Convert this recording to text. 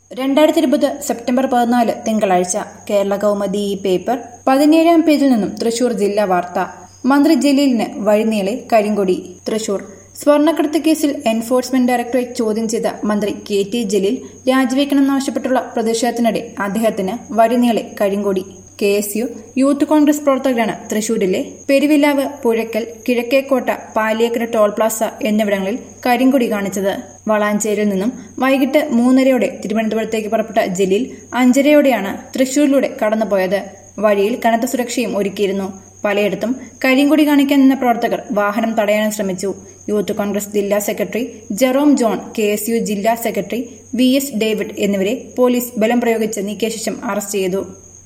രണ്ടായിരത്തി ഇരുപത് സെപ്റ്റംബർ പതിനാല് തിങ്കളാഴ്ച കേരള കൗമുദി ഈ പേപ്പർ പതിനേഴാം പേജിൽ നിന്നും തൃശൂർ ജില്ലാ വാർത്ത മന്ത്രി ജലീലിന് വഴിനീളെ കരിങ്കൊടി തൃശൂർ സ്വർണ്ണക്കടത്ത് കേസിൽ എൻഫോഴ്സ്മെന്റ് ഡയറക്ടറേറ്റ് ചോദ്യം ചെയ്ത മന്ത്രി കെ ടി ജലീൽ രാജിവെക്കണമെന്നാവശ്യപ്പെട്ടുള്ള പ്രതിഷേധത്തിനിടെ അദ്ദേഹത്തിന് വഴിനീളെ കരിങ്കൊടി K S U youth Congress പ്രവർത്തകരാണ് തൃശൂരിലെ പെരുവിലാവ് പുഴയ്ക്കൽ കിഴക്കേക്കോട്ട പാലിയേക്കര ടോൾ പ്ലാസ എന്നിവിടങ്ങളിൽ കരിങ്കൊടി കാണിച്ചത് വളാഞ്ചേരിയിൽ നിന്നും വൈകിട്ട് മൂന്നരയോടെ തിരുവനന്തപുരത്തേക്ക് പുറപ്പെട്ട ജലീൽ അഞ്ചരയോടെയാണ് തൃശൂരിലൂടെ കടന്നുപോയത് വഴിയിൽ കനത്ത സുരക്ഷയും ഒരുക്കിയിരുന്നു പലയിടത്തും കരിങ്കൊടി കാണിക്കാൻ നിന്ന പ്രവർത്തകർ വാഹനം തടയാനും ശ്രമിച്ചു യൂത്ത് കോൺഗ്രസ് ജില്ലാ secretary Jerome John K S U ജില്ലാ സെക്രട്ടറി വി എസ് ഡേവിഡ് എന്നിവരെ പോലീസ് ബലം പ്രയോഗിച്ച് നീക്കിയ ശേഷം അറസ്റ്റ് ചെയ്തു